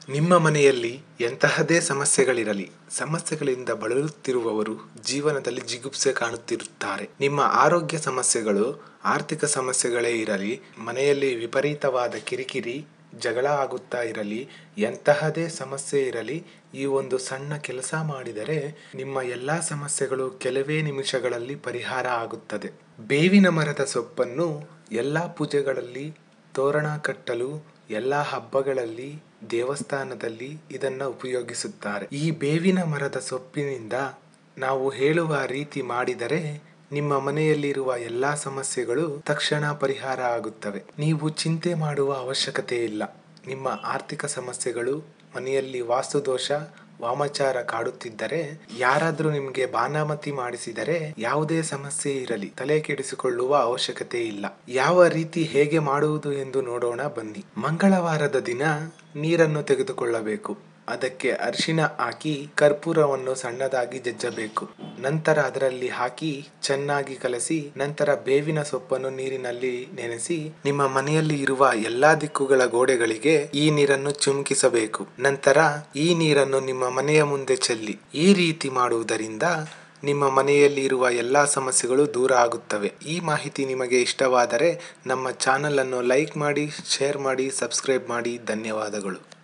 ನಿಮ್ಮ ಮನೆಯಲ್ಲಿ ಎಂತಹದೇ ಸಮಸ್ಯೆಗಳಿರಲಿ ಸಮಸ್ಯೆಗಳಿಂದ ಬಳಲುತ್ತಿರುವವರು ಜೀವನದಲ್ಲಿ ಜಿಗುಪ್ಸೆ ಕಾಣುತ್ತಿರುತ್ತಾರೆ ನಿಮ್ಮ ಆರೋಗ್ಯ ಸಮಸ್ಯೆಗಳು ಆರ್ಥಿಕ ಸಮಸ್ಯೆಗಳೇ ಇರಲಿ ಮನೆಯಲ್ಲಿ ವಿಪರೀತವಾದ ಕಿರಿಕಿರಿ ಜಗಳ ಆಗುತ್ತಾ ಇರಲಿ ಎಂತಹದೇ ಸಮಸ್ಯೆ ಇರಲಿ ಈ ಒಂದು ಸಣ್ಣ ಕೆಲಸ ಮಾಡಿದರೆ ನಿಮ್ಮ ಎಲ್ಲ ಸಮಸ್ಯೆಗಳು ಕೆಲವೇ ನಿಮಿಷಗಳಲ್ಲಿ ಪರಿಹಾರ ಆಗುತ್ತದೆ ಬೇವಿನ ಮರದ ಸೊಪ್ಪನ್ನು ಎಲ್ಲ ಪೂಜೆಗಳಲ್ಲಿ ತೋರಣ ಕಟ್ಟಲು ಎಲ್ಲ ಹಬ್ಬಗಳಲ್ಲಿ ದೇವಸ್ಥಾನದಲ್ಲಿ ಇದನ್ನ ಉಪಯೋಗಿಸುತ್ತಾರೆ ಈ ಬೇವಿನ ಮರದ ಸೊಪ್ಪಿನಿಂದ ನಾವು ಹೇಳುವ ರೀತಿ ಮಾಡಿದರೆ ನಿಮ್ಮ ಮನೆಯಲ್ಲಿರುವ ಎಲ್ಲಾ ಸಮಸ್ಯೆಗಳು ತಕ್ಷಣ ಪರಿಹಾರ ಆಗುತ್ತವೆ ನೀವು ಚಿಂತೆ ಮಾಡುವ ಅವಶ್ಯಕತೆ ಇಲ್ಲ ನಿಮ್ಮ ಆರ್ಥಿಕ ಸಮಸ್ಯೆಗಳು ಮನೆಯಲ್ಲಿ ವಾಸ್ತುದೋಷ ವಾಮಾಚಾರ ಕಾಡುತ್ತಿದ್ದರೆ ಯಾರಾದ್ರೂ ನಿಮ್ಗೆ ಬಾನಾಮತಿ ಮಾಡಿಸಿದರೆ ಯಾವುದೇ ಸಮಸ್ಯೆ ಇರಲಿ ತಲೆ ಕೆಡಿಸಿಕೊಳ್ಳುವ ಅವಶ್ಯಕತೆ ಇಲ್ಲ ಯಾವ ರೀತಿ ಹೇಗೆ ಮಾಡುವುದು ಎಂದು ನೋಡೋಣ ಬನ್ನಿ ಮಂಗಳವಾರದ ದಿನ ನೀರನ್ನು ತೆಗೆದುಕೊಳ್ಳಬೇಕು ಅದಕ್ಕೆ ಅರಿಶಿನ ಹಾಕಿ ಕರ್ಪೂರವನ್ನು ಸಣ್ಣದಾಗಿ ಜಜ್ಜಬೇಕು ನಂತರ ಅದರಲ್ಲಿ ಹಾಕಿ ಚೆನ್ನಾಗಿ ಕಲಸಿ ನಂತರ ಬೇವಿನ ಸೊಪ್ಪನ್ನು ನೀರಿನಲ್ಲಿ ನೆನೆಸಿ ನಿಮ್ಮ ಮನೆಯಲ್ಲಿ ಇರುವ ಎಲ್ಲಾ ದಿಕ್ಕುಗಳ ಗೋಡೆಗಳಿಗೆ ಈ ನೀರನ್ನು ಚಿಮುಕಿಸಬೇಕು ನಂತರ ಈ ನೀರನ್ನು ನಿಮ್ಮ ಮನೆಯ ಮುಂದೆ ಚೆಲ್ಲಿ ಈ ರೀತಿ ಮಾಡುವುದರಿಂದ ನಿಮ್ಮ ಮನೆಯಲ್ಲಿ ಇರುವ ಎಲ್ಲಾ ಸಮಸ್ಯೆಗಳು ದೂರ ಆಗುತ್ತವೆ ಈ ಮಾಹಿತಿ ನಿಮಗೆ ಇಷ್ಟವಾದರೆ ನಮ್ಮ ಚಾನಲ್ ಅನ್ನು ಲೈಕ್ ಮಾಡಿ ಶೇರ್ ಮಾಡಿ ಸಬ್ಸ್ಕ್ರೈಬ್ ಮಾಡಿ ಧನ್ಯವಾದಗಳು